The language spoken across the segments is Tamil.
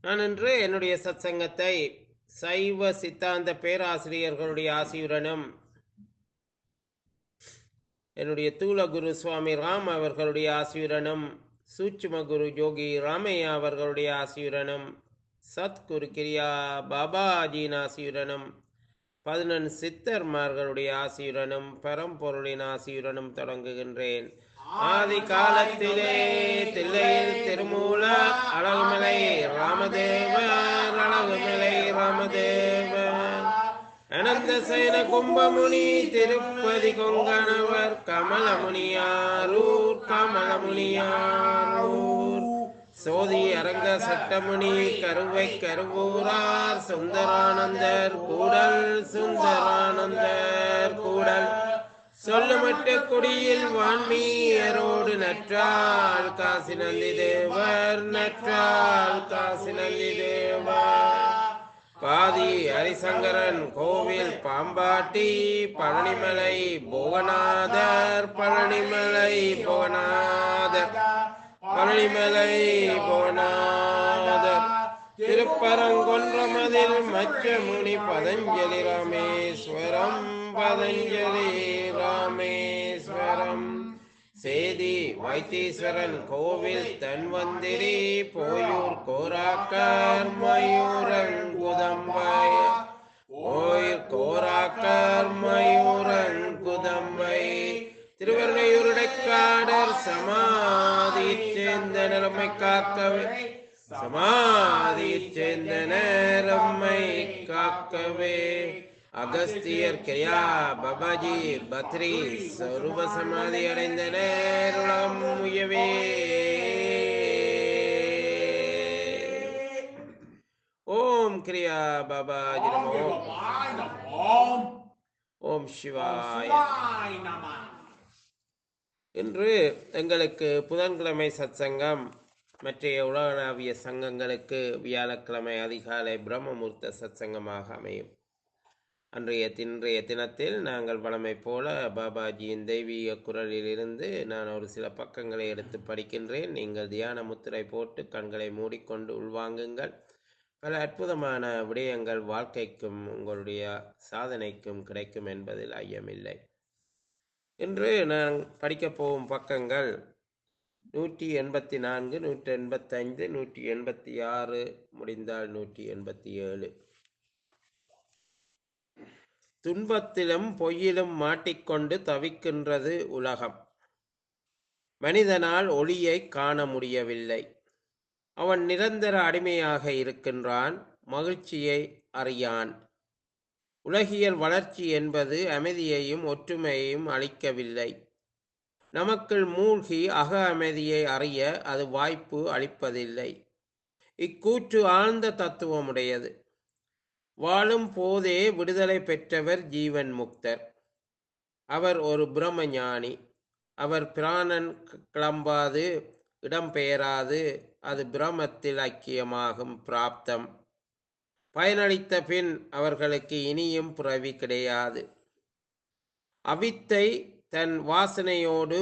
நான் இன்று என்னுடைய சத்சங்கத்தை சைவ சித்தாந்த பேராசிரியர்களுடைய ஆசியுடனும் என்னுடைய தூல குரு சுவாமி ராம் அவர்களுடைய ஆசியுடனும் சூட்சும குரு ஜோகி ராமையா அவர்களுடைய ஆசியுடனும் சத்குரு கிரியா பாபாஜியின் ஆசியுடனும் பதினெண் சித்தர்மார்களுடைய ஆசியுடனும் பரம்பொருளின் ஆசியுடனும் தொடங்குகின்றேன் ஆதி காலத்திலே தில்லையில் திருமூல அழகுமலை ராமதேவர் அழகுமலை ராமதேவர் அனந்த சேன கும்பமுனி திருப்பதி கொங்கணவர் கமலமுனியாரூர் கமலமுனியாரூர் சோதி அரங்க சட்டமுனி கருவை கருவூரார் சுந்தரானந்தர் கூடல் சுந்தரானந்தர் கூடல் சொல்லுமட்டு குடியில் வான்மீயரோடு நற்றால் காசி நந்தி தேவர் நற்றால் காசி நந்தி தேவர் பாதி ஹரிசங்கரன் கோவில் பாம்பாட்டி பழனிமலை புவனாதர் பழனிமலை புவனாதர் பழனிமலை புவனாதர் திருப்பரங்கொன்றமதில் மச்சமுனி பதஞ்சலி ராமேஸ்வரம் பதஞ்சலி ராமேஸ்வரம் சேதி வைத்தீஸ்வரன் கோவில் தன்வந்திரி போயூர் கோராக்கர் மயூரங்குதம்பை ஓயிர் கோராக்கர் மயூரங்குதம்பை திருவருணையூருடைக்காடர் சமாதி சேர்ந்த நிலைமை காக்கவே சமாதி சேர்ந்த நேரம்மை காக்கவே அகஸ்தியர் கிரியா பபாஜி பத்ரி சொரூப சமாதி அடைந்த நேருளம் முயவே ஓம் கிரியா பாபாஜி நமோ ஓம் ஓம் சிவாய சிவாய் நம இன்று எங்களுக்கு புதன்கிழமை சத்சங்கம் மற்றைய உலகளாவிய சங்கங்களுக்கு வியாழக்கிழமை அதிகாலை பிரம்மமுகூர்த்த சத்சங்கமாக அமையும் அன்றைய இன்றைய தினத்தில் நாங்கள் வழமை போல பாபாஜியின் தெய்வீக குரலிலிருந்து நான் ஒரு சில பக்கங்களை எடுத்து படிக்கின்றேன் நீங்கள் தியான முத்திரை போட்டு கண்களை மூடிக்கொண்டு உள்வாங்குங்கள் பல அற்புதமான விடயங்கள் வாழ்க்கைக்கும் உங்களுடைய சாதனைக்கும் கிடைக்கும் என்பதில் ஐயமில்லை இன்று நான் படிக்கப் போகும் பக்கங்கள் நூற்றி எண்பத்தி நான்கு நூற்றி எண்பத்தைந்து நூற்றி எண்பத்தி ஆறு முடிந்தால் நூற்றி எண்பத்தி ஏழு துன்பத்திலும் பொய்யிலும் மாட்டிக்கொண்டு தவிக்கின்றது உலகம் மனிதனால் ஒளியை காண முடியவில்லை அவன் நிரந்தர அடிமையாக இருக்கின்றான் மகிழ்ச்சியை அறியான் உலகியல் வளர்ச்சி என்பது அமைதியையும் ஒற்றுமையையும் அளிக்கவில்லை நமக்குள் மூழ்கி அக அமைதியை அறிய அது வாய்ப்பு அளிப்பதில்லை இக்கூற்று ஆழ்ந்த தத்துவமுடையது வாழும் போதே விடுதலை பெற்றவர் ஜீவன் முக்தர் அவர் ஒரு பிரம்மஞானி அவர் பிராணன் கிளம்பாது இடம்பெயராது அது பிரமத்தில் ஐக்கியமாகும் பிராப்தம் பயனளித்த பின் அவர்களுக்கு இனியும் பிறவி கிடையாது அவித்தை தன் வாசனையோடு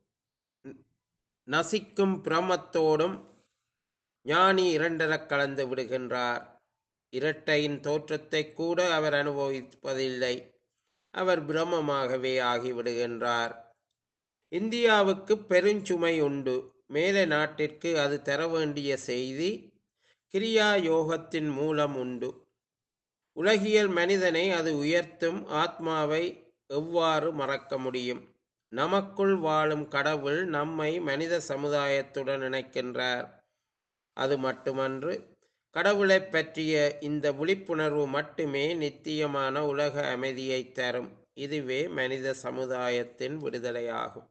நசிக்கும் பிரமத்தோடும் ஞானி இரண்டரக் கலந்து விடுகின்றார் இரட்டையின் தோற்றத்தை கூட அவர் அனுபவிப்பதில்லை அவர் பிரம்மமாகவே ஆகிவிடுகின்றார் இந்தியாவுக்கு பெருஞ்சுமை உண்டு மேலை நாட்டிற்கு அது தர வேண்டிய செய்தி கிரியா யோகத்தின் மூலம் உண்டு உலகியல் மனிதனை அது உயர்த்தும் ஆத்மாவை எவ்வாறு மறக்க முடியும் நமக்குள் வாழும் கடவுள் நம்மை மனித சமுதாயத்துடன் இணைக்கின்றார் அது மட்டுமன்று கடவுளை பற்றிய இந்த விழிப்புணர்வு மட்டுமே நித்தியமான உலக அமைதியை தரும் இதுவே மனித சமுதாயத்தின் விடுதலையாகும்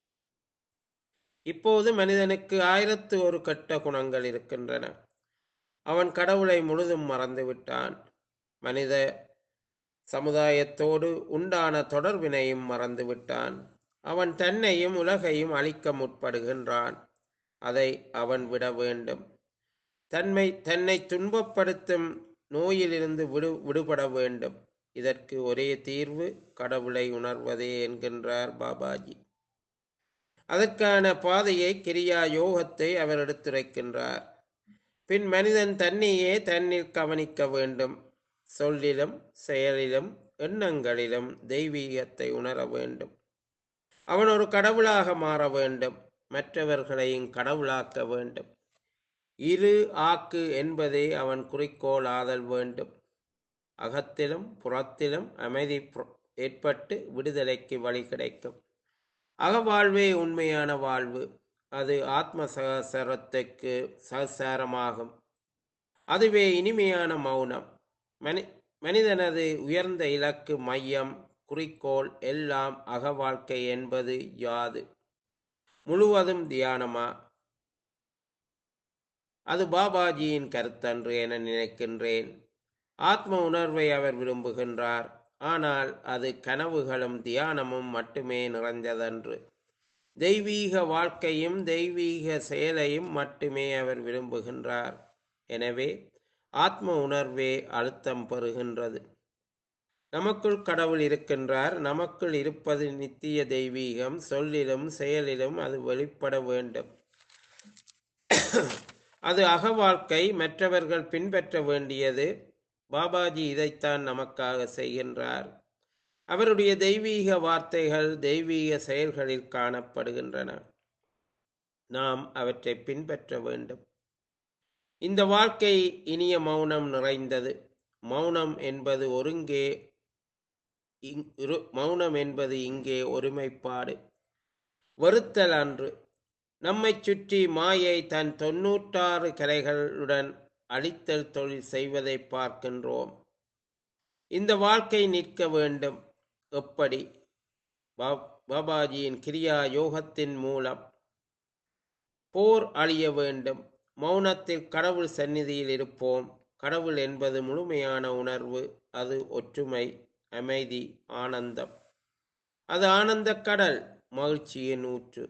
இப்போது மனிதனுக்கு ஆயிரத்து ஒரு கெட்ட குணங்கள் இருக்கின்றன அவன் கடவுளை முழுதும் மறந்துவிட்டான் மனித சமுதாயத்தோடு உண்டான தொடர்பினையும் மறந்துவிட்டான் அவன் தன்னையும் உலகையும் அழிக்க முற்படுகின்றான் அதை அவன் விட வேண்டும் தன்மை தன்னை துன்பப்படுத்தும் நோயிலிருந்து விடு விடுபட வேண்டும் இதற்கு ஒரே தீர்வு கடவுளை உணர்வதே என்கின்றார் பாபாஜி அதற்கான பாதையை கிரியா யோகத்தை அவர் எடுத்துரைக்கின்றார் பின் மனிதன் தன்னையே தன்னில் கவனிக்க வேண்டும் சொல்லிலும் செயலிலும் எண்ணங்களிலும் தெய்வீகத்தை உணர வேண்டும் அவன் ஒரு கடவுளாக மாற வேண்டும் மற்றவர்களையும் கடவுளாக்க வேண்டும் இரு ஆக்கு என்பதே அவன் குறிக்கோள் ஆதல் வேண்டும் அகத்திலும் புறத்திலும் அமைதி புற- ஏற்பட்டு விடுதலைக்கு வழி கிடைக்கும் அகவாழ்வே உண்மையான வாழ்வு அது ஆத்ம சகசரத்துக்கு சகசாரமாகும் அதுவே இனிமையான மௌனம் மனி மனிதனது உயர்ந்த இலக்கு மையம் குறிக்கோள் எல்லாம் அகவாழ்க்கை என்பது யாது முழுவதும் தியானமா அது பாபாஜியின் கருத்தன்று என நினைக்கின்றேன் ஆத்ம உணர்வை அவர் விரும்புகின்றார் ஆனால் அது கனவுகளும் தியானமும் மட்டுமே நிறைந்ததன்று தெய்வீக வாழ்க்கையும் தெய்வீக செயலையும் மட்டுமே அவர் விரும்புகின்றார் எனவே ஆத்ம உணர்வே அழுத்தம் பெறுகின்றது நமக்குள் கடவுள் இருக்கின்றார் நமக்குள் இருப்பது நித்திய தெய்வீகம் சொல்லிலும் செயலிலும் அது வெளிப்பட வேண்டும் அது அக வாழ்க்கை மற்றவர்கள் பின்பற்ற வேண்டியது பாபாஜி இதைத்தான் நமக்காக செய்கின்றார் அவருடைய தெய்வீக வார்த்தைகள் தெய்வீக செயல்களில் காணப்படுகின்றன நாம் அவற்றை பின்பற்ற வேண்டும் இந்த வாழ்க்கை இனிய மௌனம் நிறைந்தது மௌனம் என்பது ஒருங்கே இங்- இரு- மௌனம் என்பது இங்கே ஒருமைப்பாடு வெறுத்தல் அன்று நம்மைச் சுற்றி மாயை தன் தொன்னூற்றாறு கலைகளுடன் அழித்தல் தொழில் செய்வதை பார்க்கின்றோம் இந்த வாழ்க்கை நிற்க வேண்டும் எப்படி பா- பாபாஜியின் கிரியா யோகத்தின் மூலம் போர் அழிய வேண்டும் மௌனத்தில் கடவுள் சந்நிதியில் இருப்போம் கடவுள் என்பது முழுமையான உணர்வு அது ஒற்றுமை அமைதி ஆனந்தம் அது ஆனந்த கடல் மகிழ்ச்சியின் ஊற்று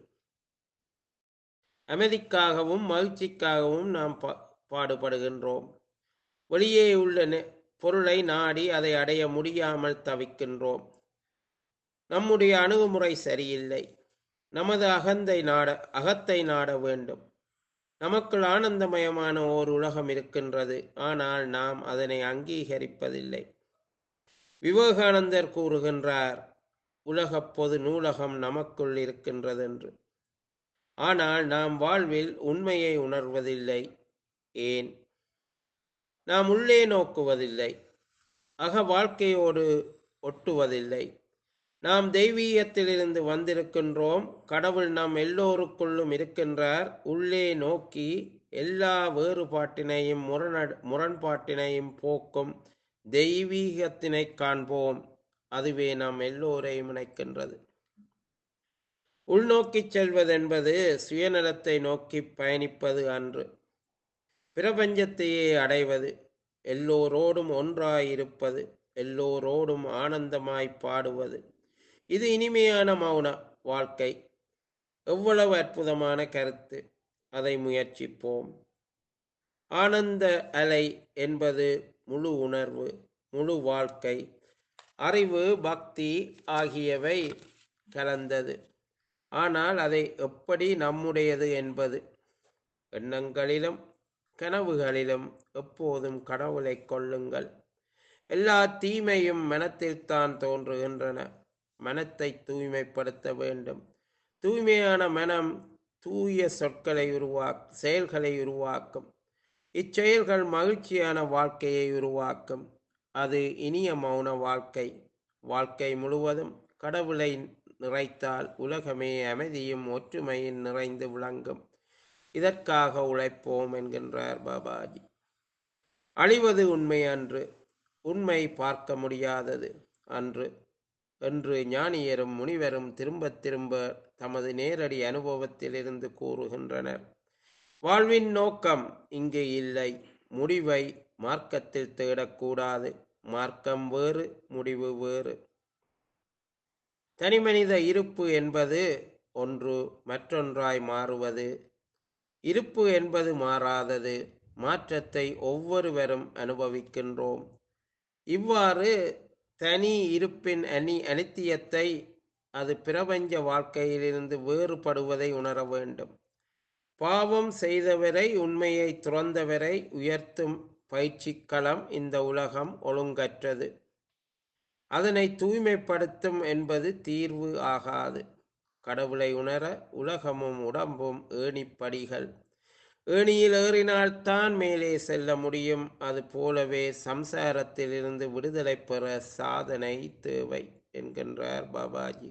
அமைதிக்காகவும் மகிழ்ச்சிக்காகவும் நாம் பா- பாடுபடுகின்றோம் வெளியே உள்ள நெ- பொருளை நாடி அதை அடைய முடியாமல் தவிக்கின்றோம் நம்முடைய அணுகுமுறை சரியில்லை நமது அகந்தை நாட அகத்தை நாட வேண்டும் நமக்குள் ஆனந்தமயமான ஓர் உலகம் இருக்கின்றது ஆனால் நாம் அதனை அங்கீகரிப்பதில்லை விவேகானந்தர் கூறுகின்றார் உலகப் பொது நூலகம் நமக்குள் இருக்கின்றது என்று ஆனால் நாம் வாழ்வில் உண்மையை உணர்வதில்லை ஏன் நாம் உள்ளே நோக்குவதில்லை அக வாழ்க்கையோடு ஒட்டுவதில்லை நாம் தெய்வீகத்திலிருந்து வந்திருக்கின்றோம் கடவுள் நம் எல்லோருக்குள்ளும் இருக்கின்றார் உள்ளே நோக்கி எல்லா வேறுபாட்டினையும் முரண் முரண்பாட்டினையும் போக்கும் தெய்வீகத்தினை காண்போம் அதுவே நாம் எல்லோரையும் இணைக்கின்றது உள்நோக்கிச் செல்வதென்பது சுயநலத்தை நோக்கி பயணிப்பது அன்று பிரபஞ்சத்தையே அடைவது எல்லோரோடும் ஒன்றாயிருப்பது எல்லோரோடும் ஆனந்தமாய் பாடுவது இது இனிமையான மௌன வாழ்க்கை எவ்வளவு அற்புதமான கருத்து அதை முயற்சிப்போம் ஆனந்த அலை என்பது முழு உணர்வு முழு வாழ்க்கை அறிவு பக்தி ஆகியவை கலந்தது ஆனால் அதை எப்படி நம்முடையது என்பது எண்ணங்களிலும் கனவுகளிலும் எப்போதும் கடவுளை கொள்ளுங்கள் எல்லா தீமையும் மனத்தில்தான் தோன்றுகின்றன மனத்தை தூய்மைப்படுத்த வேண்டும் தூய்மையான மனம் தூய சொற்களை உருவா செயல்களை உருவாக்கும் இச்செயல்கள் மகிழ்ச்சியான வாழ்க்கையை உருவாக்கும் அது இனிய மௌன வாழ்க்கை வாழ்க்கை முழுவதும் கடவுளை நிறைத்தால் உலகமே அமைதியும் ஒற்றுமையும் நிறைந்து விளங்கும் இதற்காக உழைப்போம் என்கின்றார் பாபாஜி அழிவது உண்மை அன்று உண்மை பார்க்க முடியாதது அன்று என்று ஞானியரும் முனிவரும் திரும்ப திரும்ப தமது நேரடி அனுபவத்திலிருந்து கூறுகின்றனர் வாழ்வின் நோக்கம் இங்கு இல்லை முடிவை மார்க்கத்தில் தேடக்கூடாது மார்க்கம் வேறு முடிவு வேறு தனிமனித இருப்பு என்பது ஒன்று மற்றொன்றாய் மாறுவது இருப்பு என்பது மாறாதது மாற்றத்தை ஒவ்வொருவரும் அனுபவிக்கின்றோம் இவ்வாறு தனி இருப்பின் அணி அனித்தியத்தை அது பிரபஞ்ச வாழ்க்கையிலிருந்து வேறுபடுவதை உணர வேண்டும் பாவம் செய்தவரை உண்மையை துறந்தவரை உயர்த்தும் பயிற்சிக்களம் இந்த உலகம் ஒழுங்கற்றது அதனை தூய்மைப்படுத்தும் என்பது தீர்வு ஆகாது கடவுளை உணர உலகமும் உடம்பும் ஏணிப்படிகள் ஏணியில் ஏறினால்தான் மேலே செல்ல முடியும் அது போலவே சம்சாரத்திலிருந்து விடுதலை பெற சாதனை தேவை என்கின்றார் பாபாஜி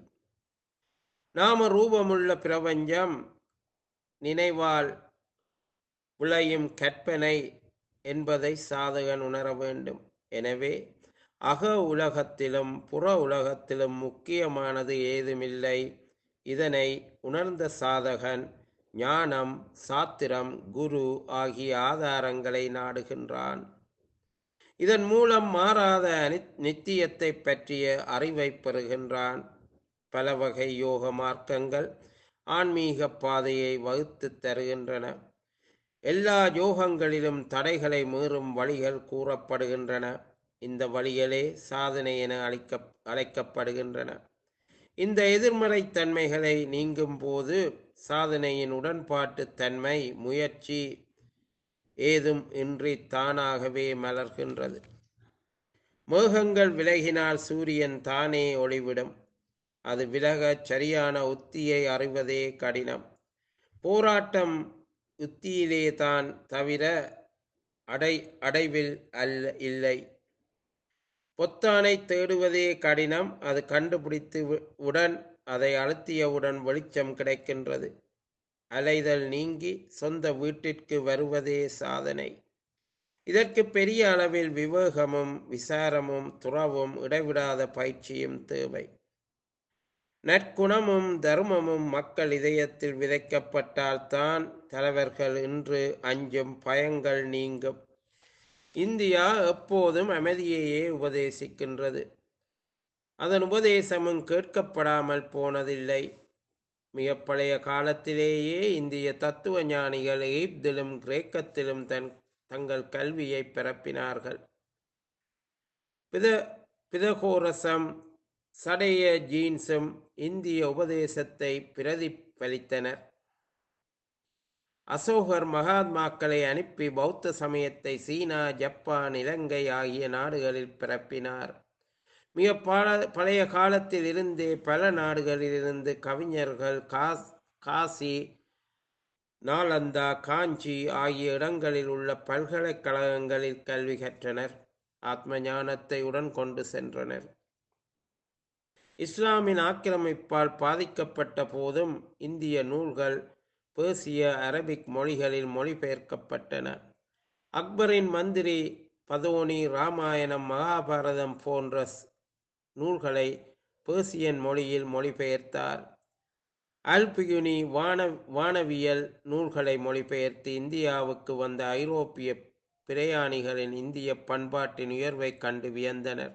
நாம ரூபமுள்ள பிரபஞ்சம் நினைவால் விளையும் கற்பனை என்பதை சாதகன் உணர வேண்டும் எனவே அக உலகத்திலும் புற உலகத்திலும் முக்கியமானது ஏதுமில்லை இதனை உணர்ந்த சாதகன் ஞானம் சாத்திரம் குரு ஆகிய ஆதாரங்களை நாடுகின்றான் இதன் மூலம் மாறாத அனி- நித்தியத்தை பற்றிய அறிவை பெறுகின்றான் பல வகை யோக மார்க்கங்கள் ஆன்மீக பாதையை வகுத்து தருகின்றன எல்லா யோகங்களிலும் தடைகளை மீறும் வழிகள் கூறப்படுகின்றன இந்த வழிகளே சாதனை என அழைக்க அழைக்கப்படுகின்றன இந்த எதிர்மறை தன்மைகளை நீங்கும் போது சாதனையின் உடன்பாட்டு தன்மை முயற்சி ஏதும் இன்றி தானாகவே மலர்கின்றது மேகங்கள் விலகினால் சூரியன் தானே ஒளிவிடும் அது விலகச் சரியான உத்தியை அறிவதே கடினம் போராட்டம் உத்தியிலே தான் தவிர அடை அடைவில் அல்ல இல்லை பொத்தானை தேடுவதே கடினம் அது கண்டுபிடித்து வி- உடன் அதை அழுத்தியவுடன் வெளிச்சம் கிடைக்கின்றது அலைதல் நீங்கி சொந்த வீட்டிற்கு வருவதே சாதனை இதற்கு பெரிய அளவில் விவேகமும் விசாரமும் துறவும் இடைவிடாத பயிற்சியும் தேவை நற்குணமும் தர்மமும் மக்கள் இதயத்தில் விதைக்கப்பட்டால்தான் தலைவர்கள் இன்று அஞ்சும் பயங்கள் நீங்கும் இந்தியா எப்போதும் அமைதியையே உபதேசிக்கின்றது அதன் உபதேசமும் கேட்கப்படாமல் போனதில்லை மிக பழைய காலத்திலேயே இந்திய தத்துவ ஞானிகள் எகிப்திலும் கிரேக்கத்திலும் தன் தங்கள் கல்வியை பரப்பினார்கள் பித பிதகோரசம் சடைய ஜீன்ஸும் இந்திய உபதேசத்தை பிரதிபலித்தனர் அசோகர் மகாத்மாக்களை அனுப்பி பௌத்த சமயத்தை சீனா ஜப்பான் இலங்கை ஆகிய நாடுகளில் பரப்பினார் மிக பல பழைய காலத்தில் இருந்தே பல நாடுகளிலிருந்து கவிஞர்கள் காஸ் காசி நாலந்தா காஞ்சி ஆகிய இடங்களில் உள்ள பல்கலைக்கழகங்களில் கல்வி கற்றனர் ஆத்ம ஞானத்தை உடன் கொண்டு சென்றனர் இஸ்லாமின் ஆக்கிரமிப்பால் பாதிக்கப்பட்ட போதும் இந்திய நூல்கள் பேர்சிய அரபிக் மொழிகளில் மொழிபெயர்க்கப்பட்டன அக்பரின் மந்திரி பதோனி ராமாயணம் மகாபாரதம் போன்ற ஸ்- நூல்களை பேர்சியன் மொழியில் மொழிபெயர்த்தார் அல்பியுனி வான வானவியல் நூல்களை மொழிபெயர்த்து இந்தியாவுக்கு வந்த ஐரோப்பிய பிரயாணிகளின் இந்திய பண்பாட்டின் உயர்வைக் கண்டு வியந்தனர்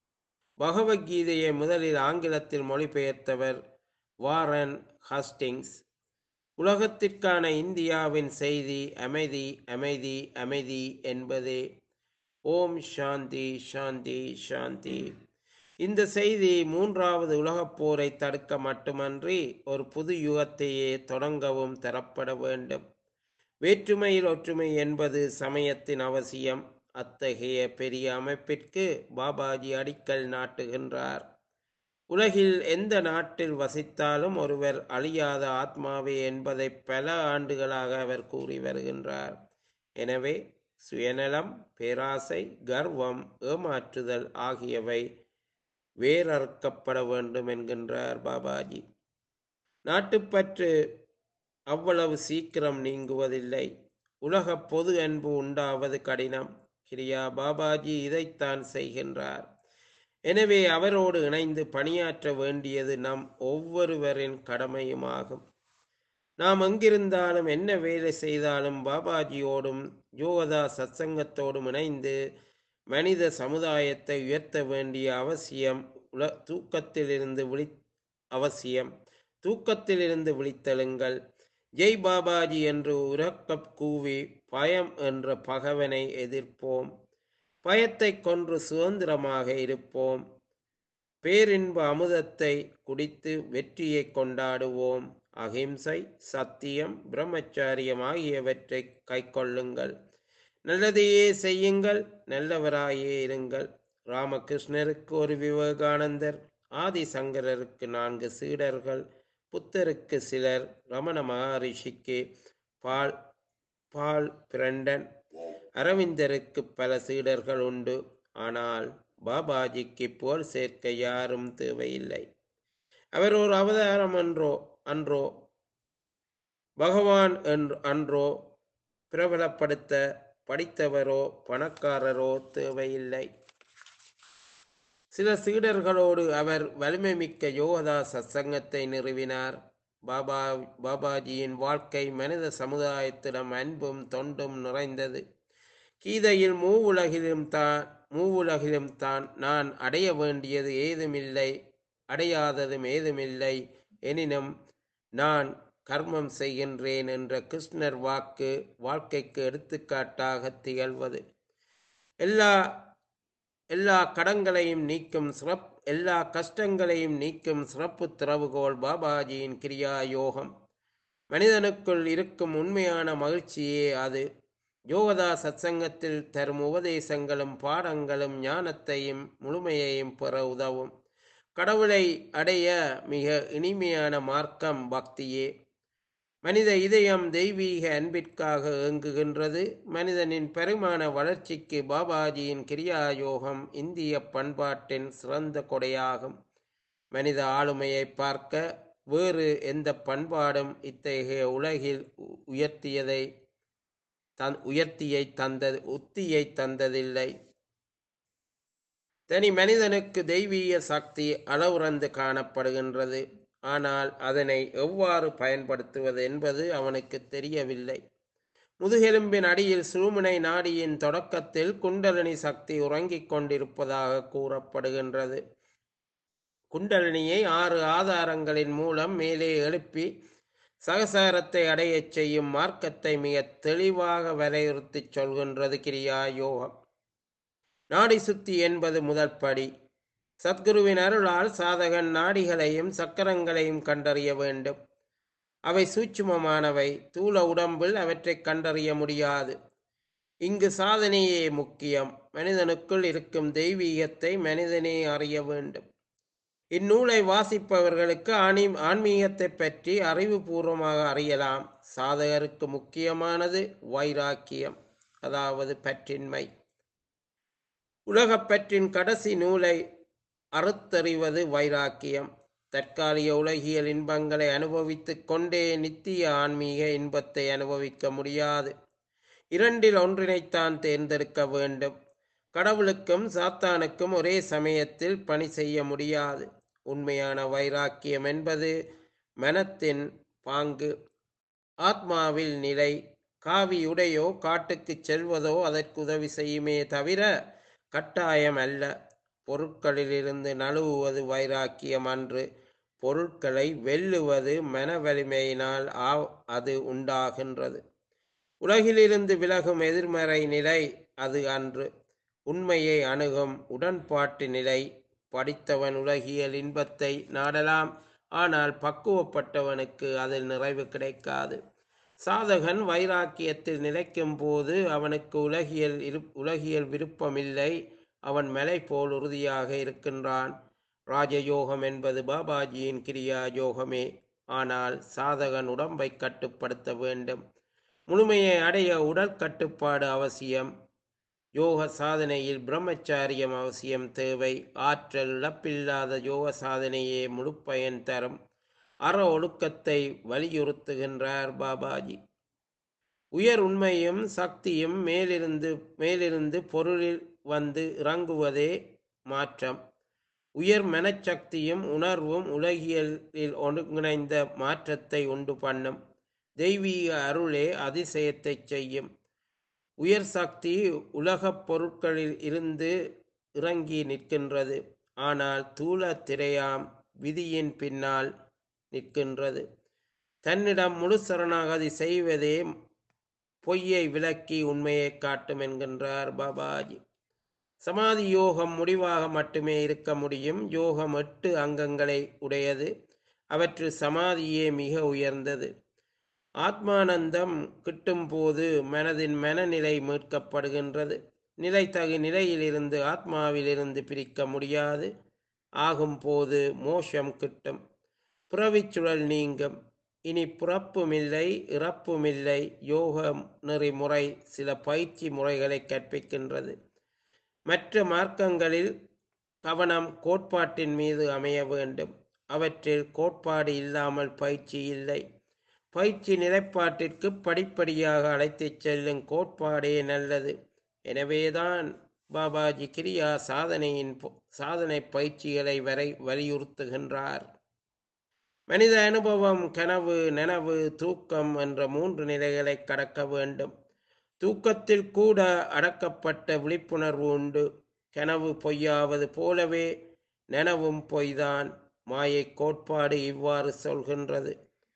பகவத்கீதையை முதலில் ஆங்கிலத்தில் மொழிபெயர்த்தவர் வாரன் ஹாஸ்டிங்ஸ் உலகத்திற்கான இந்தியாவின் செய்தி அமைதி அமைதி அமைதி என்பதே ஓம் சாந்தி சாந்தி சாந்தி இந்த செய்தி மூன்றாவது உலகப் போரை தடுக்க மட்டுமன்றி ஒரு புது யுகத்தையே தொடங்கவும் தரப்பட வேண்டும் வேற்றுமையில் ஒற்றுமை என்பது சமயத்தின் அவசியம் அத்தகைய பெரிய அமைப்பிற்கு பாபாஜி அடிக்கல் நாட்டுகின்றார் உலகில் எந்த நாட்டில் வசித்தாலும் ஒருவர் அழியாத ஆத்மாவே என்பதை பல ஆண்டுகளாக அவர் கூறி வருகின்றார் எனவே சுயநலம் பேராசை கர்வம் ஏமாற்றுதல் ஆகியவை வேரறுக்கப்பட வேண்டும் என்கின்றார் பாபாஜி நாட்டுப்பற்று அவ்வளவு சீக்கிரம் நீங்குவதில்லை உலக பொது அன்பு உண்டாவது கடினம் கிரியா பாபாஜி இதைத்தான் செய்கின்றார் எனவே அவரோடு இணைந்து பணியாற்ற வேண்டியது நம் ஒவ்வொருவரின் கடமையுமாகும் நாம் எங்கிருந்தாலும் என்ன வேலை செய்தாலும் பாபாஜியோடும் யோகதா சத்சங்கத்தோடும் இணைந்து மனித சமுதாயத்தை உயர்த்த வேண்டிய அவசியம் உல தூக்கத்திலிருந்து விழி அவசியம் தூக்கத்திலிருந்து விழித்தெழுங்கள் ஜெய் பாபாஜி என்று உறக்கப் கூவி பயம் என்ற பகவனை எதிர்ப்போம் பயத்தை கொன்று சுதந்திரமாக இருப்போம் பேரின்ப அமுதத்தை குடித்து வெற்றியை கொண்டாடுவோம் அகிம்சை சத்தியம் பிரம்மச்சாரியம் ஆகியவற்றை கைக்கொள்ளுங்கள் நல்லதையே செய்யுங்கள் நல்லவராயே இருங்கள் ராமகிருஷ்ணருக்கு ஒரு விவேகானந்தர் ஆதிசங்கரருக்கு நான்கு சீடர்கள் புத்தருக்கு சிலர் ரமண மகரிஷிக்கு பால் பால் பிரண்டன் அரவிந்தருக்கு பல சீடர்கள் உண்டு ஆனால் பாபாஜிக்கு போல் சேர்க்க யாரும் தேவையில்லை அவர் ஒரு அவதாரம் என்றோ அன்றோ பகவான் என்று அன்றோ பிரபலப்படுத்த படித்தவரோ பணக்காரரோ தேவையில்லை சில சீடர்களோடு அவர் வலிமை மிக்க யோகதா சத்சங்கத்தை நிறுவினார் பாபா பாபாஜியின் வாழ்க்கை மனித சமுதாயத்திடம் அன்பும் தொண்டும் நிறைந்தது கீதையில் மூவுலகிலும் தான் மூவுலகிலும் தான் நான் அடைய வேண்டியது ஏதுமில்லை அடையாததும் ஏதுமில்லை எனினும் நான் கர்மம் செய்கின்றேன் என்ற கிருஷ்ணர் வாக்கு வாழ்க்கைக்கு எடுத்துக்காட்டாக திகழ்வது எல்லா எல்லா கடங்களையும் நீக்கும் சிறப் எல்லா கஷ்டங்களையும் நீக்கும் சிறப்பு திறவுகோல் பாபாஜியின் கிரியா யோகம் மனிதனுக்குள் இருக்கும் உண்மையான மகிழ்ச்சியே அது யோகதா சத்சங்கத்தில் தரும் உபதேசங்களும் பாடங்களும் ஞானத்தையும் முழுமையையும் பெற உதவும் கடவுளை அடைய மிக இனிமையான மார்க்கம் பக்தியே மனித இதயம் தெய்வீக அன்பிற்காக ஏங்குகின்றது மனிதனின் பெருமான வளர்ச்சிக்கு பாபாஜியின் கிரியா யோகம் இந்திய பண்பாட்டின் சிறந்த கொடையாகும் மனித ஆளுமையை பார்க்க வேறு எந்த பண்பாடும் இத்தகைய உலகில் உ- உயர்த்தியதை தன் உயர்த்தியை தந்தது உத்தியை தந்ததில்லை தனி மனிதனுக்கு தெய்வீக சக்தி அளவுறந்து காணப்படுகின்றது ஆனால் அதனை எவ்வாறு பயன்படுத்துவது என்பது அவனுக்கு தெரியவில்லை முதுகெலும்பின் அடியில் சுழுமுனை நாடியின் தொடக்கத்தில் குண்டலினி சக்தி உறங்கிக் கொண்டிருப்பதாக கூறப்படுகின்றது குண்டலினியை ஆறு ஆதாரங்களின் மூலம் மேலே எழுப்பி சகசாரத்தை அடையச் செய்யும் மார்க்கத்தை மிக தெளிவாக வலியுறுத்திச் சொல்கின்றது கிரியா யோகம் நாடி சுத்தி என்பது முதல் படி சத்குருவின் அருளால் சாதகன் நாடிகளையும் சக்கரங்களையும் கண்டறிய வேண்டும் அவை சூட்சுமமானவை தூல உடம்பில் அவற்றை கண்டறிய முடியாது இங்கு சாதனையே முக்கியம் மனிதனுக்குள் இருக்கும் தெய்வீகத்தை மனிதனே அறிய வேண்டும் இந்நூலை வாசிப்பவர்களுக்கு ஆணி ஆன்மீகத்தை பற்றி அறிவுபூர்வமாக அறியலாம் சாதகருக்கு முக்கியமானது வைராக்கியம் அதாவது பற்றின்மை உலகப்பற்றின் கடைசி நூலை அறுத்தறிவது வைராக்கியம் தற்காலிக உலகியல் இன்பங்களை அனுபவித்துக் கொண்டே நித்திய ஆன்மீக இன்பத்தை அனுபவிக்க முடியாது இரண்டில் ஒன்றினைத்தான் தேர்ந்தெடுக்க வேண்டும் கடவுளுக்கும் சாத்தானுக்கும் ஒரே சமயத்தில் பணி செய்ய முடியாது உண்மையான வைராக்கியம் என்பது மனத்தின் பாங்கு ஆத்மாவில் நிலை காவியுடையோ காட்டுக்குச் செல்வதோ அதற்கு உதவி செய்யுமே தவிர கட்டாயம் அல்ல பொருட்களிலிருந்து நழுவுவது வைராக்கியம் அன்று பொருட்களை வெல்லுவது மன வலிமையினால் ஆ- அது உண்டாகின்றது உலகிலிருந்து விலகும் எதிர்மறை நிலை அது அன்று உண்மையை அணுகும் உடன்பாட்டு நிலை படித்தவன் உலகியல் இன்பத்தை நாடலாம் ஆனால் பக்குவப்பட்டவனுக்கு அதில் நிறைவு கிடைக்காது சாதகன் வைராக்கியத்தில் நிலைக்கும் போது அவனுக்கு உலகியல் இரு உலகியல் விருப்பமில்லை அவன் மலை போல் உறுதியாக இருக்கின்றான் ராஜயோகம் என்பது பாபாஜியின் கிரியா யோகமே ஆனால் சாதகன் உடம்பை கட்டுப்படுத்த வேண்டும் முழுமையை அடைய உடல் கட்டுப்பாடு அவசியம் யோக சாதனையில் பிரம்மச்சாரியம் அவசியம் தேவை ஆற்றல் இழப்பில்லாத யோக சாதனையே முழு பயன் தரும் அற ஒழுக்கத்தை வலியுறுத்துகின்றார் பாபாஜி உயர் உண்மையும் சக்தியும் மேலிருந்து மேலிருந்து பொருளில் வந்து இறங்குவதே மாற்றம் உயர் மனச்சக்தியும் உணர்வும் உலகியலில் ஒருங்கிணைந்த மாற்றத்தை உண்டு பண்ணும் தெய்வீக அருளே அதிசயத்தை செய்யும் உயர் சக்தி உலகப் பொருட்களில் இருந்து இறங்கி நிற்கின்றது ஆனால் தூள திரையாம் விதியின் பின்னால் நிற்கின்றது தன்னிடம் முழு சரணாகதி செய்வதே பொய்யை விளக்கி உண்மையை காட்டும் என்கின்றார் பாபாஜி சமாதி யோகம் முடிவாக மட்டுமே இருக்க முடியும் யோகம் எட்டு அங்கங்களை உடையது அவற்றில் சமாதியே மிக உயர்ந்தது ஆத்மானந்தம் கிட்டும்போது மனதின் மனநிலை மீட்கப்படுகின்றது நிலைத்தகு நிலையிலிருந்து ஆத்மாவிலிருந்து பிரிக்க முடியாது ஆகும்போது மோஷம் கிட்டும் புறவிச் சுழல் நீங்கும் இனி பிறப்புமில்லை இறப்புமில்லை யோக நெறிமுறை சில பயிற்சி முறைகளை கற்பிக்கின்றது மற்ற மார்க்கங்களில் கவனம் கோட்பாட்டின் மீது அமைய வேண்டும் அவற்றில் கோட்பாடு இல்லாமல் பயிற்சி இல்லை பயிற்சி நிலைப்பாட்டிற்கு படிப்படியாக அழைத்துச் செல்லும் கோட்பாடே நல்லது எனவேதான் பாபாஜி கிரியா சாதனையின் பொ- சாதனை பயிற்சிகளை வரை வலியுறுத்துகின்றார் மனித அனுபவம் கனவு நனவு தூக்கம் என்ற மூன்று நிலைகளை கடக்க வேண்டும் தூக்கத்தில் கூட அடக்கப்பட்ட விழிப்புணர்வு உண்டு கனவு பொய்யாவது போலவே நனவும் பொய்தான் மாயை கோட்பாடு இவ்வாறு சொல்கின்றது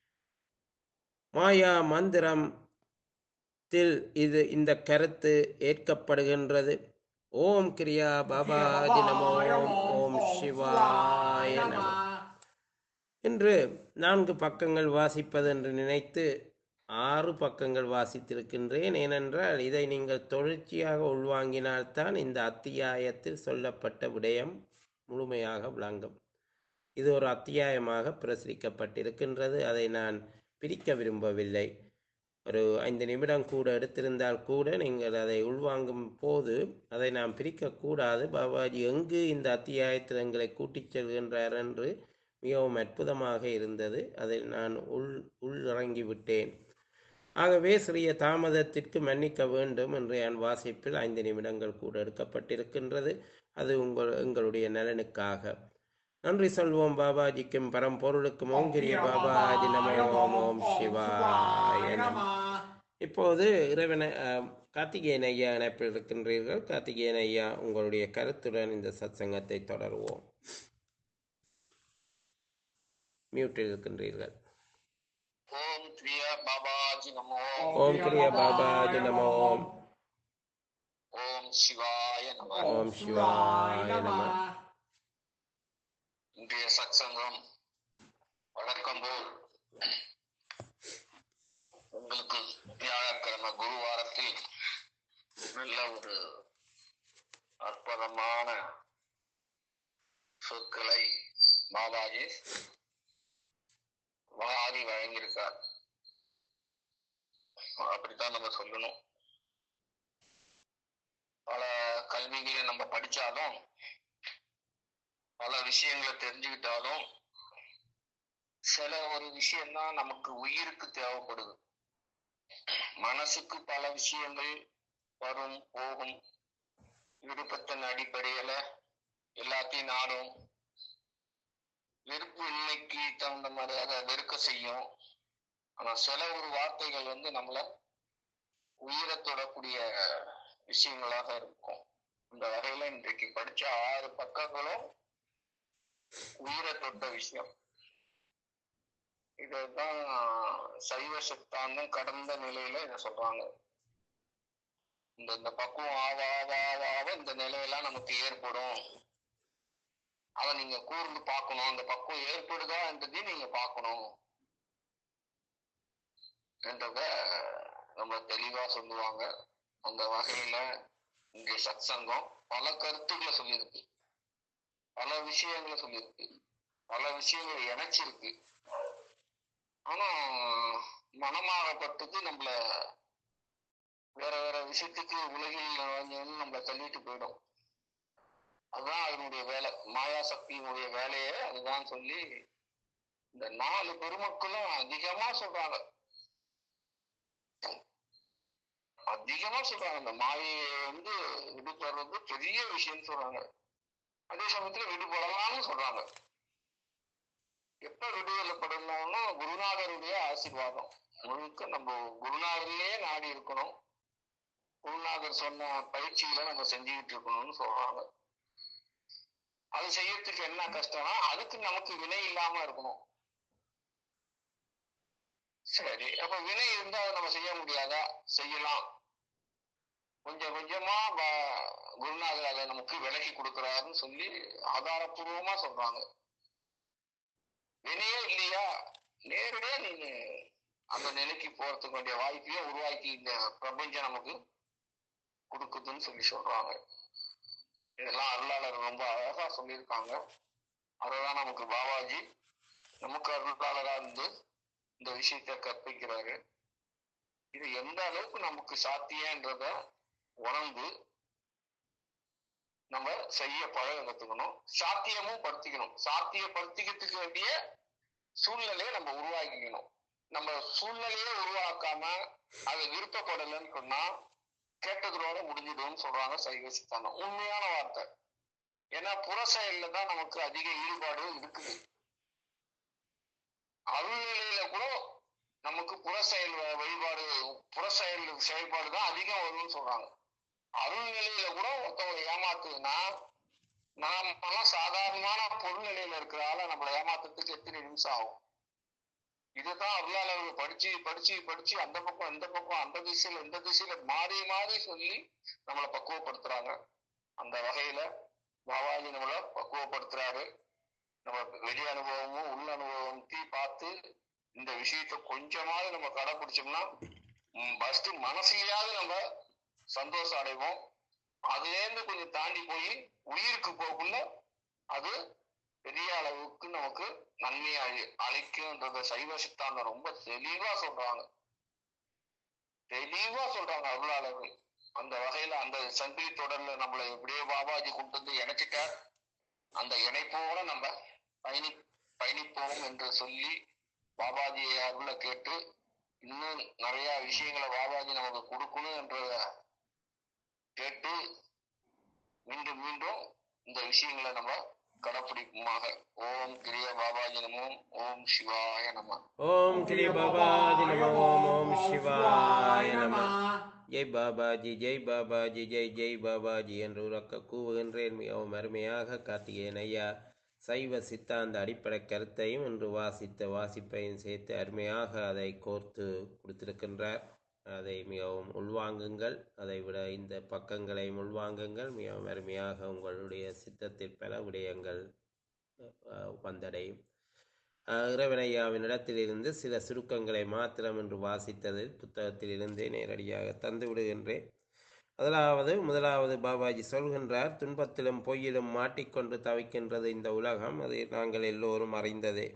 மாயா மந்திரத்தில் இது இந்த கருத்து ஏற்கப்படுகின்றது ஓம் கிரியா பாபாஜி நமோ ஓம் சிவாய நம இன்று நான்கு பக்கங்கள் வாசிப்பது என்று நினைத்து ஆறு பக்கங்கள் வாசித்திருக்கின்றேன் ஏனென்றால் இதை நீங்கள் தொடர்ச்சியாக உள்வாங்கினால்தான் இந்த அத்தியாயத்தில் சொல்லப்பட்ட விடயம் முழுமையாக விளங்கும் இது ஒரு அத்தியாயமாக பிரசுரிக்கப்பட்டிருக்கின்றது அதை நான் பிரிக்க விரும்பவில்லை ஒரு ஐந்து நிமிடம் கூட எடுத்திருந்தால் கூட நீங்கள் அதை உள்வாங்கும் போது அதை நாம் பிரிக்கக்கூடாது பாபாஜி எங்கு இந்த அத்தியாயத்தில் எங்களை கூட்டிச் செல்கின்றார் என்று மிகவும் அற்புதமாக இருந்தது அதில் நான் உள் உள்ளிறங்கி விட்டேன் ஆகவே சிறிய தாமதத்திற்கு மன்னிக்க வேண்டும் என்று என் வாசிப்பில் ஐந்து நிமிடங்கள் கூட எடுக்கப்பட்டிருக்கின்றது அது உங்கள் எங்களுடைய நலனுக்காக நன்றி சொல்வோம் பாபாஜிக்கும் பரம்பொருளுக்கும் ஓம் கிரிய பாபாஜி நம ஓம் ஓம் சிவாய நம இப்போது இறைவன அஹ், கார்த்திகேயன் ஐயா இணைப்பில் இருக்கின்றீர்கள் கார்த்திகேயன் ஐயா உங்களுடைய கருத்துடன் இந்த சத்சங்கத்தை தொடருவோம் மியூட்டில் இருக்கின்றீர்கள் ஓம் கிரியா பாபாஜி நமோ ஓம் கிரிய பாபாஜி நம ஓம் ஓம் சிவாய நம ஓம் சிவாய நம இன்றைய சத்சங்கம் வழக்கம் போல் உங்களுக்கு வியாழக்கிழமை குருவாரத்தில் நல்ல ஒரு அற்புதமான சொற்களை பாபாஜி வாரி வழங்கியிருக்கார் அப்படித்தான் நம்ம சொல்லணும் பல கல்விகளை நம்ம படிச்சாலும் பல விஷயங்களை தெரிஞ்சுக்கிட்டாலும் சில ஒரு விஷயம்தான் நமக்கு உயிருக்கு தேவைப்படுது மனசுக்கு பல விஷயங்கள் வரும் போகும் விருப்பத்தின் அடிப்படையில எல்லாத்தையும் நாடும் வெறுப்பு இன்னைக்கு தகுந்த மாதிரி அதை வெறுக்க செய்யும் ஆனா சில ஒரு வார்த்தைகள் வந்து நம்மள உயிரை தொடக்கூடிய விஷயங்களாக இருக்கும் இந்த வகையில இன்றைக்கு படிச்ச ஆறு பக்கங்களும் உயிரை தொட்ட விஷயம் இதுதான் சைவ சித்தாந்தம் கடந்த நிலையில இதை சொல்றாங்க இந்த இந்த பக்குவம் ஆவ ஆவ ஆவ ஆவ இந்த நிலையெல்லாம் நமக்கு ஏற்படும் அதை நீங்க கூர்ந்து பார்க்கணும் அந்த பக்குவம் ஏற்படுதா என்றதையும் நீங்க பார்க்கணும் என்றத நம்ம தெளிவா சொல்லுவாங்க அந்த வகையில இங்கே சத்சங்கம் பல கருத்துக்களை சொல்லியிருக்கு பல விஷயங்களை சொல்லியிருக்கு பல விஷயங்களை இணைச்சிருக்கு ஆனா மனமாகப்பட்டது நம்மள வேற வேற விஷயத்துக்கு உலகில் நுழைஞ்சோன்னு நம்மள தள்ளிட்டு போயிடும் அதுதான் அதனுடைய வேலை மாயா சக்தியினுடைய வேலையே அதுதான் சொல்லி இந்த நாலு பெருமக்களும் அதிகமா சொல்றாங்க அதிகமா சொல்றாங்க இந்த மாயையை வந்து விடுபடுறது பெரிய விஷயம் சொல்றாங்க அதே சமயத்துல விடுபடலாம்னு சொல்றாங்க எப்ப விடுதலைப்படணும்னா குருநாதருடைய ஆசீர்வாதம் முழுக்க நம்ம குருநாதர்லயே நாடி இருக்கணும் குருநாதர் சொன்ன பயிற்சிகளை நம்ம செஞ்சுக்கிட்டு இருக்கணும்னு சொல்றாங்க அது செய்யறதுக்கு என்ன கஷ்டம்னா அதுக்கு நமக்கு வினை இல்லாம இருக்கணும் சரி அப்ப வினை இருந்தா அதை நம்ம செய்ய முடியாதா செய்யலாம் கொஞ்சம் கொஞ்சமா ப- குருநாதர் அதை நமக்கு விலகி கொடுக்கிறாருன்னு சொல்லி ஆதாரப்பூர்வமா சொல்றாங்க வெளியே இல்லையா நேரடியா நீங்க அந்த நிலைக்கு போறதுக்கு வேண்டிய வாய்ப்பையும் உருவாக்கி இந்த பிரபஞ்சம் நமக்கு கொடுக்குதுன்னு சொல்லி சொல்றாங்க இதெல்லாம் அருளாளர் ரொம்ப அழகா சொல்லியிருக்காங்க அததான் நமக்கு பாபாஜி நமக்கு அருளாளரா இருந்து இந்த விஷயத்தை கற்பிக்கிறாரு இது எந்த அளவுக்கு நமக்கு சாத்தியன்றத உணர்ந்து நம்ம செய்ய பழக கத்துக்கணும் சாத்தியமும் படுத்திக்கணும் சாத்தியப்படுத்திக்கிறதுக்கு வேண்டிய சூழ்நிலையை நம்ம உருவாக்கிக்கணும் நம்ம சூழ்நிலையே உருவாக்காம அதை விருப்பப்படலைன்னு சொன்னா கேட்டதோட முடிஞ்சிடும்னு சொல்றாங்க சைவ சித்தாந்தம் உண்மையான வார்த்தை ஏன்னா புற செயல்ல தான் நமக்கு அதிக ஈடுபாடு இருக்குது அருள்நிலையில கூட நமக்கு புற செயல் வ- வழிபாடு புற செயல் செயல்பாடு தான் அதிகம் வரும்னு சொல்றாங்க அருள்நிலையில கூட ஒருத்தவங்க ஏமாத்துதுன்னா நாமெல்லாம் சாதாரணமான பொருள் நிலையில இருக்கிற ஆளை நம்மளை ஏமாத்துறதுக்கு எத்தனை நிமிஷம் ஆகும் இதுதான் அருளாளர்கள் படிச்சு படிச்சு படிச்சு அந்த பக்கம் இந்த பக்கம் அந்த திசையில இந்த திசையில மாறி மாறி சொல்லி நம்மளை பக்குவப்படுத்துறாங்க அந்த வகையில பாபாஜி நம்மளை பக்குவப்படுத்துறாரு நம்ம வெளி அனுபவமும் உள் அனுபவத்தையும் பார்த்து இந்த விஷயத்த கொஞ்சமாவது நம்ம கடைபிடிச்சோம்னா ஃபர்ஸ்ட் மனசுலயாவது நம்ம சந்தோஷம் அடைவோம் அதுல இருந்து கொஞ்சம் தாண்டி போய் உயிருக்கு போகக்குள்ள அது பெரிய அளவுக்கு நமக்கு நன்மையை அளி அளிக்கும்ன்றத சைவ சித்தாந்தம் ரொம்ப தெளிவா சொல்றாங்க தெளிவா சொல்றாங்க அருளாளர்கள் அந்த வகையில அந்த சங்கிலி தொடர்ல நம்மளை எப்படியோ பாபாஜி கொண்டு வந்து இணைச்சிட்டார் அந்த இணைப்போட நம்ம பயணி பயணிப்போம் என்று சொல்லி பாபாஜி அருளை கேட்டு இன்னும் நிறைய விஷயங்களை பாபாஜி நமக்கு கொடுக்கணும் என்றத கேட்டு மீண்டும் மீண்டும் இந்த விஷயங்களை நம்ம கடைப்பிடிக்குமாக ஓம் கிரிய பாபாஜி நமோம் ஓம் சிவாய நம ஓம் கிரி பாபாஜி நம ஓம் ஓம் சிவாய நம ஜெய் பாபாஜி ஜெய் பாபாஜி ஜெய் ஜெய் பாபாஜி என்று உறக்க கூவுகின்றேன் மிகவும் அருமையாக கார்த்திகேயன் ஐயா சைவ சித்தாந்த அடிப்படை கருத்தையும் இன்று வாசித்த வாசிப்பையும் சேர்த்து அருமையாக அதை கோர்த்து கொடுத்திருக்கின்றார் அதை மிகவும் உள்வாங்குங்கள் அதை விட இந்த பக்கங்களையும் உள்வாங்குங்கள் மிகவும் அருமையாக உங்களுடைய சித்தத்தில் பல விடயங்கள் அஹ், வந்தடையும் அஹ், இறைவனையாவின் இடத்திலிருந்து சில சுருக்கங்களை மாத்திரம் என்று வாசித்ததில் புத்தகத்திலிருந்தே நேரடியாக தந்து விடுகின்றேன் முதலாவது முதலாவது பாபாஜி சொல்கின்றார் துன்பத்திலும் பொய்யிலும் மாட்டிக்கொண்டு தவிக்கின்றது இந்த உலகம் அதை நாங்கள் எல்லோரும் அறிந்ததே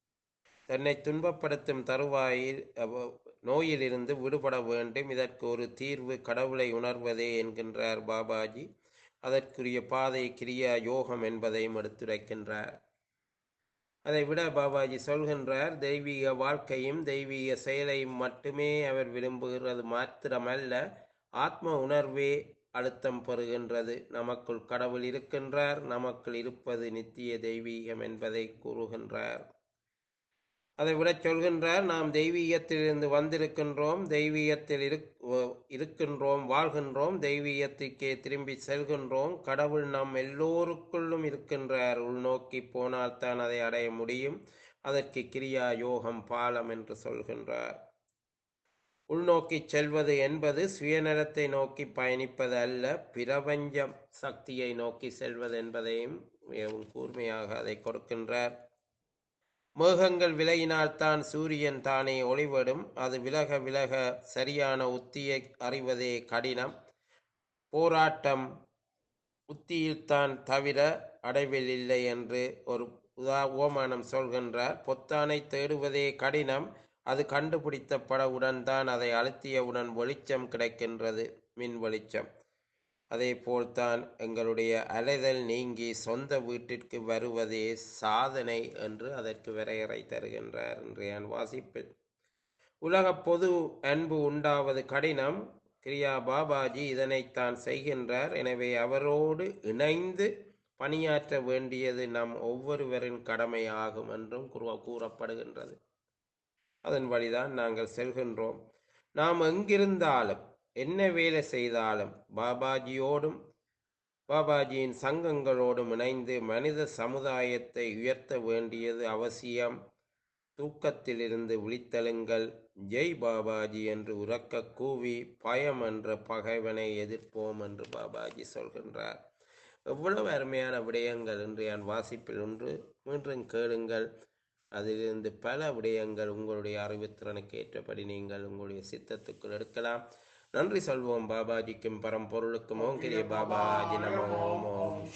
தன்னை துன்பப்படுத்தும் தருவாயில் அவ- நோயிலிருந்து விடுபட வேண்டும் இதற்கு ஒரு தீர்வு கடவுளை உணர்வதே என்கின்றார் பாபாஜி அதற்குரிய பாதை கிரியா யோகம் என்பதையும் எடுத்துரைக்கின்றார் அதை விட பாபாஜி சொல்கின்றார் தெய்வீக வாழ்க்கையும் தெய்வீக செயலையும் மட்டுமே அவர் விரும்புகிறது மாத்திரமல்ல ஆத்ம உணர்வே அழுத்தம் பெறுகின்றது நமக்குள் கடவுள் இருக்கின்றார் நமக்குள் இருப்பது நித்திய தெய்வீகம் என்பதை கூறுகின்றார் அதை விட சொல்கின்றார் நாம் தெய்வீகத்திலிருந்து வந்திருக்கின்றோம் தெய்வீகத்தில் இருக் வ- இருக்கின்றோம் வாழ்கின்றோம் தெய்வீகத்திற்கே திரும்பி செல்கின்றோம் கடவுள் நம் எல்லோருக்குள்ளும் இருக்கின்றார் உள்நோக்கி போனால் தான் அதை அடைய முடியும் அதற்கு கிரியா யோகம் பாலம் என்று சொல்கின்றார் உள்நோக்கி செல்வது என்பது சுயநலத்தை நோக்கி பயணிப்பது அல்ல பிரபஞ்சம் சக்தியை நோக்கி செல்வது என்பதையும் மிகவும் கூர்மையாக அதை கொடுக்கின்றார் மேகங்கள் விலகினால்தான் சூரியன் தானே ஒளிவிடும் அது விலக விலக சரியான உத்தியை அறிவதே கடினம் போராட்டம் உத்தியில்தான் தவிர அடைவில் இல்லை என்று ஒரு உதா ஓமானம் சொல்கின்றார் பொத்தானை தேடுவதே கடினம் அது கண்டுபிடித்தப்படவுடன் தான் அதை அழுத்தியவுடன் வெளிச்சம் கிடைக்கின்றது மின் வெளிச்சம் அதே போல்தான் எங்களுடைய அலைதல் நீங்கி சொந்த வீட்டிற்கு வருவதே சாதனை என்று அதற்கு வரையறை தருகின்றார் இன்றைய வாசிப்பில் உலக பொது அன்பு உண்டாவது கடினம் கிரியா பாபாஜி இதனைத்தான் செய்கின்றார் எனவே அவரோடு இணைந்து பணியாற்ற வேண்டியது நம் ஒவ்வொருவரின் கடமையாகும் என்றும் கூற- கூறப்படுகின்றது அதன் வழிதான் நாங்கள் செல்கின்றோம் நாம் எங்கிருந்தாலும் என்ன வேலை செய்தாலும் பாபாஜியோடும் பாபாஜியின் சங்கங்களோடும் இணைந்து மனித சமுதாயத்தை உயர்த்த வேண்டியது அவசியம் தூக்கத்திலிருந்து விழித்தெழுங்கள் ஜெய் பாபாஜி என்று உறக்க கூவி பயம் என்ற பகைவனை எதிர்ப்போம் என்று பாபாஜி சொல்கின்றார் எவ்வளவு அருமையான விடயங்கள் இன்று என் வாசிப்பில் ஒன்று மீண்டும் கேளுங்கள் அதிலிருந்து பல விடயங்கள் உங்களுடைய அறிவுத்திறனுக்கு ஏற்றபடி நீங்கள் உங்களுடைய சித்தத்துக்குள் எடுக்கலாம் நன்றி சொல்வோம் பாபாஜிக்கும் பரம்பொருளுக்கும் ஓம் கிரிய பாபாஜி நம ஓம் ஓம்